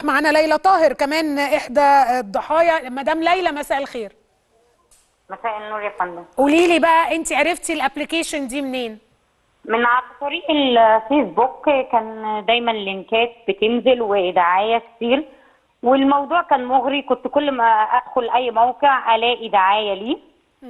معانا ليلى طاهر كمان احدى الضحايا مدام ليلى مساء الخير مساء النور يا فندم قولي لي بقى انت عرفتي الابلكيشن دي منين من عن طريق الفيسبوك كان دايما لينكات بتنزل ودعايه كتير والموضوع كان مغري كنت كل ما ادخل اي موقع الاقي دعايه ليه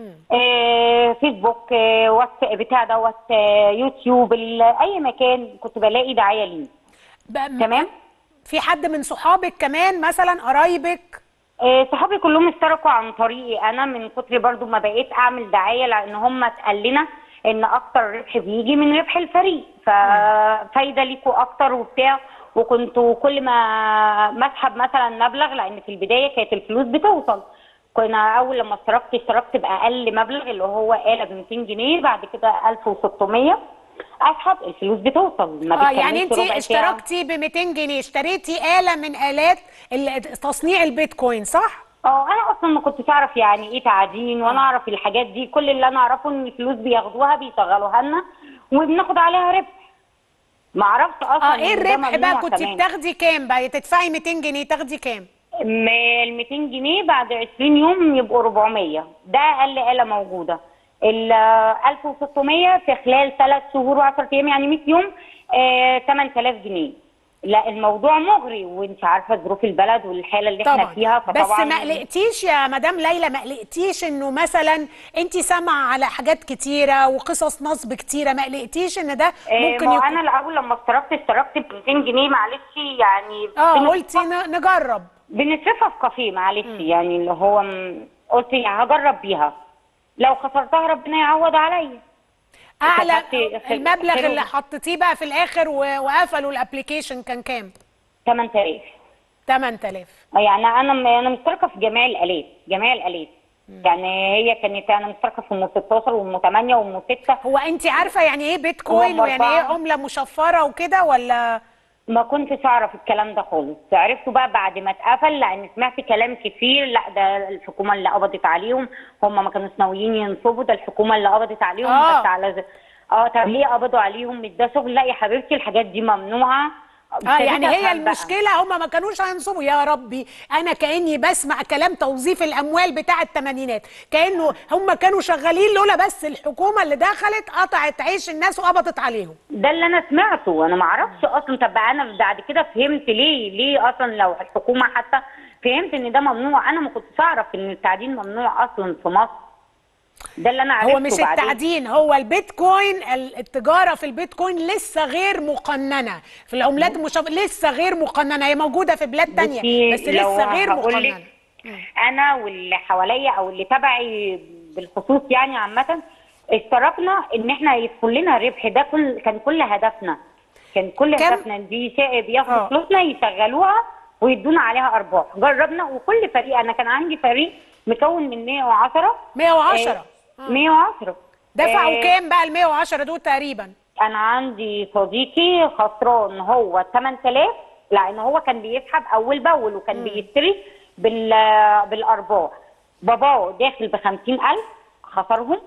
آه فيسبوك آه واتس بتاع دوت آه يوتيوب ال- اي مكان كنت بلاقي دعايه ليه بقى م- تمام في حد من صحابك كمان مثلا قرايبك آه، صحابي كلهم اشتركوا عن طريقي انا من كتر برضو ما بقيت اعمل دعايه لان هم اتقال لنا ان اكتر ربح بيجي من ربح الفريق ففايده ليكوا اكتر وبتاع وكنت كل ما ما اسحب مثلا مبلغ لان في البدايه كانت الفلوس بتوصل كنا اول لما اشتركت اشتركت باقل مبلغ اللي هو آلة ب 200 جنيه بعد كده 1600 اسحب الفلوس بتوصل ما اه يعني بتكملش انت ربع ساعة. اشتركتي ب 200 جنيه اشتريتي آلة من آلات ال- تصنيع البيتكوين صح؟ اه انا اصلا ما كنتش اعرف يعني ايه تعدين ولا اعرف الحاجات دي كل اللي انا اعرفه ان الفلوس بياخدوها بيشغلوها لنا وبناخد عليها ربح ما اعرفش اصلا اه ايه إن ده الربح بقى ممنوع كنت كمان. بتاخدي كام بقى تدفعي 200 جنيه تاخدي كام؟ م- ال 200 جنيه بعد 20 يوم يبقوا 400 ده اقل آلة موجوده ال 1600 في خلال 3 شهور و10 ايام يعني 100 يوم آه 8000 جنيه لا الموضوع مغري وانت عارفه ظروف البلد والحاله اللي احنا طبعا فيها بس فطبعا ما قلقتيش يا مدام ليلى ما قلقتيش انه مثلا انت سامعه على حاجات كتيره وقصص نصب كتيره ما قلقتيش ان ده آه، ممكن ما هو يكون انا الاول لما اشتركت اشتركت ب 200 جنيه معلش يعني اه بنص- قلتي ن- نجرب بنصرفها في كافيه معلش يعني اللي هو م- قلت يعني هجرب بيها لو خسرتها ربنا يعوض عليا اعلى خدت- خد- المبلغ خدوا- اللي حطيتيه بقى في الاخر و- وقفلوا الابلكيشن كان كام 8000 8000 يعني انا م- انا مشتركه في جميع الالات جميع الالات يعني هي كانت انا مشتركه في ام 16 وام 8 وام 6 هو انت عارفه يعني ايه بيتكوين هو ويعني ايه أربعة. عمله مشفره وكده ولا ما كنتش اعرف الكلام ده خالص عرفته بقى بعد ما اتقفل لان سمعت كلام كتير لا ده الحكومه اللي قبضت عليهم هم ما كانوش ناويين ينصبوا ده الحكومه اللي قبضت عليهم آه. بس على ز... اه طب ليه قبضوا عليهم مش ده شغل لا يا حبيبتي الحاجات دي ممنوعه اه يعني ابتديت هي أفهم بقى. المشكله هم ما كانوش هينصبوا يا ربي انا كاني بسمع كلام توظيف الاموال بتاع الثمانينات كانه هم كانوا شغالين لولا بس الحكومه اللي دخلت قطعت عيش الناس وقبضت عليهم ده اللي انا سمعته انا ما اعرفش اصلا طب انا بعد كده فهمت ليه ليه اصلا لو الحكومه حتى فهمت ان ده ممنوع انا ما كنتش اعرف ان التعدين ممنوع اصلا في مصر ده اللي انا عرفته هو مش بعدين. التعدين هو البيتكوين ال- التجاره في البيتكوين لسه غير مقننه في العملات المشابهه لسه غير مقننه هي موجوده في بلاد تانية بصي، بس لو لسه غير هقولك مقننه انا واللي حواليا او اللي تبعي بالخصوص يعني عامه اشتركنا ان احنا يدخل لنا ربح ده كل كان كل هدفنا كان كل كم؟ هدفنا ان دي شيء آه. بياخدوا فلوسنا يشغلوها ويدونا عليها ارباح جربنا وكل فريق انا كان عندي فريق مكون من 110 110 آه، 110 دفعوا آه، كام بقى ال 110 دول تقريبا انا عندي صديقي خسران هو 8000 لان هو كان بيسحب اول باول وكان بيشتري بال بالارباح باباه داخل ب 50000 خسرهم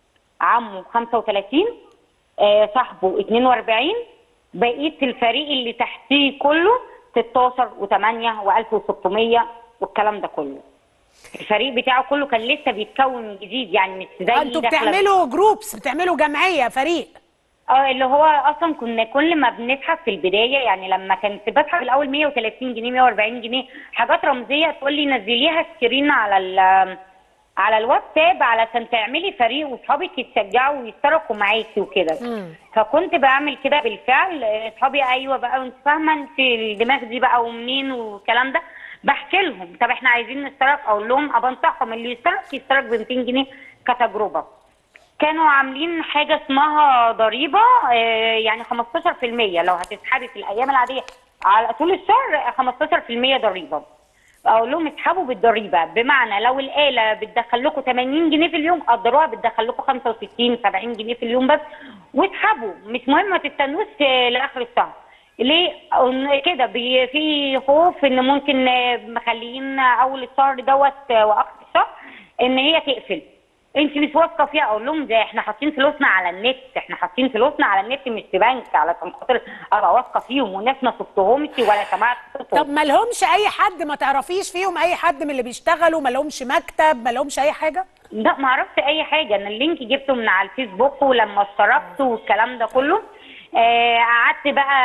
عمه 35 آه صاحبه 42 بقيه الفريق اللي تحتيه كله 16 و8 و1600 والكلام ده كله الفريق بتاعه كله كان لسه بيتكون جديد يعني مش زي انتوا داخلة- بتعملوا جروبس بتعملوا جمعيه فريق اه اللي هو اصلا كنا كل ما بنسحب في البدايه يعني لما كنت بسحب الاول 130 جنيه 140 جنيه حاجات رمزيه تقول لي نزليها سكرين على ال على الواتساب علشان تعملي فريق واصحابك يتشجعوا ويشتركوا معاكي وكده فكنت بعمل كده بالفعل اصحابي ايوه بقى وانت فاهمه انت الدماغ دي بقى ومنين والكلام ده بحكي لهم طب احنا عايزين نشترك اقول لهم ابنصحهم اللي يشترك يشترك ب 200 جنيه كتجربه كانوا عاملين حاجة اسمها ضريبة آه، يعني 15% لو هتسحبي في الأيام العادية على طول الشهر 15% ضريبة أقول لهم اسحبوا بالضريبة بمعنى لو الآلة بتدخل لكم 80 جنيه في اليوم قدروها بتدخل لكم 65 70 جنيه في اليوم بس واسحبوا مش مهم ما تستنوش آه، لآخر الشهر ليه قلنا كده بي- في خوف ان ممكن آه، مخليين اول الشهر دوت آه، واخر الشهر ان هي تقفل انت مش واثقه فيها اقول لهم ده احنا حاطين فلوسنا على النت احنا حاطين فلوسنا على النت مش في بنك علشان خاطر ابقى واثقه فيهم وناس ما شفتهمش ولا سمعت طب صوتهم ما لهمش اي حد ما تعرفيش فيهم اي حد من اللي بيشتغلوا ما لهمش مكتب ما لهمش اي حاجه لا ما اعرفش اي حاجه انا اللينك جبته من على الفيسبوك ولما اشتركت والكلام ده كله آه، قعدت بقى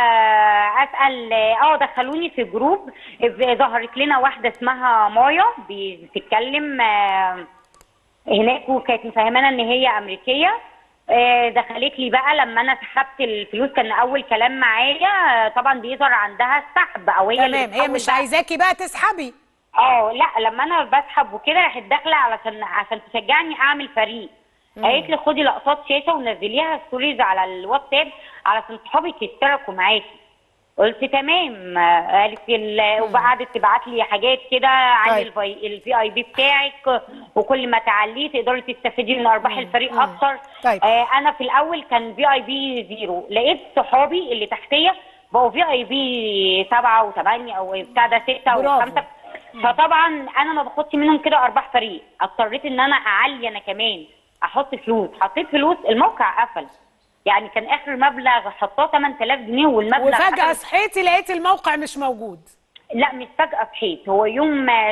اسال اه دخلوني في جروب ظهرت لنا واحده اسمها مايا بتتكلم آه، هناك وكانت مفهمانا ان هي امريكيه آه، دخلت لي بقى لما انا سحبت الفلوس كان اول كلام معايا آه، طبعا بيظهر عندها السحب او هي اللي تمام هي بتحول مش بقى. عايزاكي بقى تسحبي اه لا لما انا بسحب وكده راحت داخله علشان عشان تشجعني اعمل فريق قالت لي خدي لقطات شاشه ونزليها ستوريز على الواتساب علشان صحابك يشتركوا معاكي قلت تمام آه، قالت لي ال- وقعدت تبعت لي حاجات كده عن طيب. الفي الفي اي بي بتاعك وكل ما تعليه تقدري تستفيدي من ارباح الفريق اكتر طيب. آه انا في الاول كان في اي بي زيرو لقيت صحابي اللي تحتيه بقوا في اي بي سبعه وثمانيه او بتاع ده سته برافو. وخمسه فطبعا انا ما باخدش منهم كده ارباح فريق اضطريت ان انا اعلي انا كمان احط فلوس حطيت فلوس الموقع قفل يعني كان اخر مبلغ حطاه 8000 جنيه والمبلغ وفجاه قفل. صحيتي لقيتي الموقع مش موجود لا مش فجأة صحيت هو يوم آه،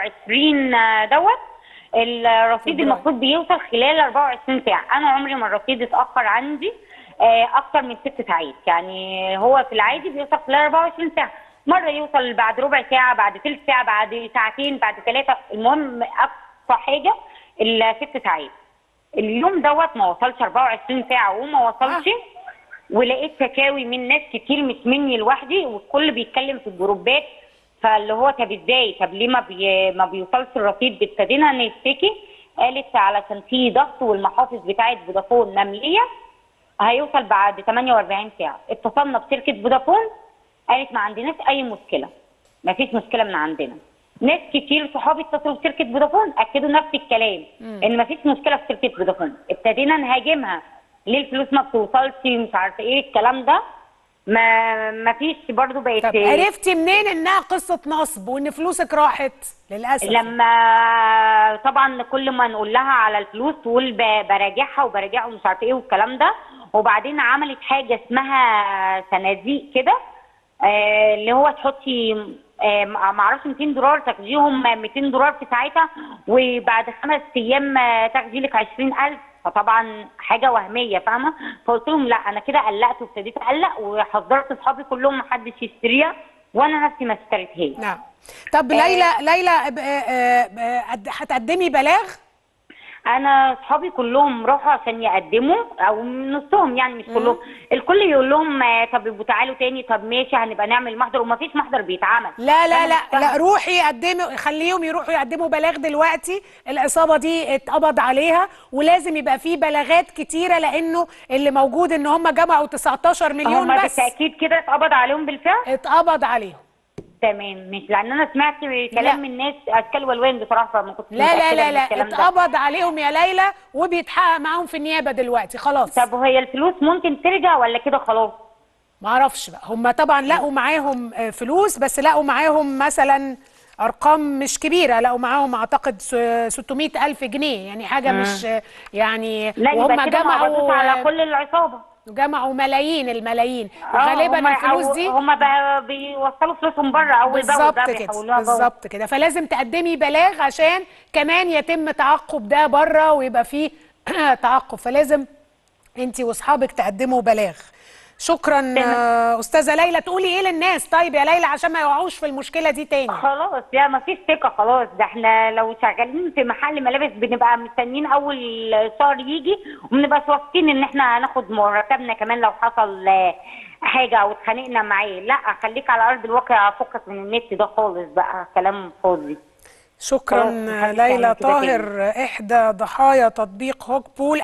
27 آه، دوت الرصيد فبراير. المفروض بيوصل خلال 24 ساعة أنا عمري ما الرصيد اتأخر عندي آه، أكتر من ست ساعات يعني هو في العادي بيوصل خلال 24 ساعة مرة يوصل بعد ربع ساعة بعد ثلث ساعة بعد ساعتين بعد ثلاثة المهم أقصى حاجة الست ساعات اليوم دوت ما وصلش 24 ساعة وما وصلش ولقيت شكاوي من ناس كتير مش مني لوحدي والكل بيتكلم في الجروبات فاللي هو طب ازاي طب ليه ما بي ما بيوصلش الرصيد ابتدينا نشتكي قالت علشان في ضغط والمحافظ بتاعت فودافون ممليه هيوصل بعد 48 ساعه اتصلنا بشركه فودافون قالت ما عندناش اي مشكله ما فيش مشكله من عندنا ناس كتير صحابي اتصلوا بشركه فودافون اكدوا نفس الكلام ان ما فيش مشكله في شركه فودافون ابتدينا نهاجمها ليه الفلوس ما بتوصلش مش عارفه ايه الكلام ده ما ما فيش برضو بقت طب عرفتي منين انها قصه نصب وان فلوسك راحت للاسف لما طبعا كل ما نقول لها على الفلوس تقول ب- براجعها وبراجعها ومش عارفه ايه والكلام ده وبعدين عملت حاجه اسمها صناديق كده آه، اللي هو تحطي آه، ما اعرفش 200 دولار تاخديهم 200 دولار في ساعتها وبعد خمس ايام آه، تاخدي لك 20000 فطبعا حاجه وهميه فاهمه فقلت لهم لا انا كده قلقت وابتديت اقلق وحذرت اصحابي كلهم محدش يشتريها وانا نفسي ما اشتريتهاش نعم طب ليلى ليلى آه، آه، آه، قد- هتقدمي بلاغ انا اصحابي كلهم راحوا عشان يقدموا او نصهم يعني مش كلهم الكل يقول لهم آه، طب يبقوا تعالوا تاني طب ماشي هنبقى نعمل محضر ومفيش محضر بيتعمل لا لا أنا لا مش فاهمة. لا روحي قدمي خليهم يروحوا يقدموا بلاغ دلوقتي العصابه دي اتقبض عليها ولازم يبقى في بلاغات كتيره لانه اللي موجود ان هم جمعوا 19 مليون هم بس بالتاكيد كده اتقبض عليهم بالفعل اتقبض عليهم تمام مش لان انا سمعت لا. كلام من الناس اشكال والوان بصراحه فما كنتش لا لا متأكدة لا من لا الكلام ده. اتقبض عليهم يا ليلى وبيتحقق معاهم في النيابه دلوقتي خلاص طب وهي الفلوس ممكن ترجع ولا كده خلاص ما اعرفش بقى هم طبعا لقوا معاهم آه، فلوس بس لقوا معاهم مثلا ارقام مش كبيره لقوا معاهم اعتقد س- 600 الف جنيه يعني حاجه مش آه، يعني لا وهم يبقى كده ما قبضوش جمعوا على كل العصابه جمعوا ملايين الملايين آه، وغالبا هم- الفلوس أو- دي هم بقى بيوصلوا فلوسهم بره اول باول بالظبط بقى كده بيحولوها جوه. بالظبط كده فلازم تقدمي بلاغ عشان كمان يتم تعقب ده بره ويبقى فيه تعقب فلازم انت واصحابك تقدموا بلاغ شكرا آه، استاذه ليلى تقولي ايه للناس طيب يا ليلى عشان ما يقعوش في المشكله دي تاني خلاص يا ما فيش ثقه خلاص ده احنا لو شغالين في محل ملابس بنبقى مستنيين اول شهر يجي وبنبقى واثقين ان احنا هناخد مرتبنا كمان لو حصل آه، حاجه او اتخانقنا معاه لا خليك على ارض الواقع فكك من النت ده خالص بقى كلام فاضي شكرا خلاص، محدش ليلى يعمل كده تاني. طاهر احدى ضحايا تطبيق هوك بول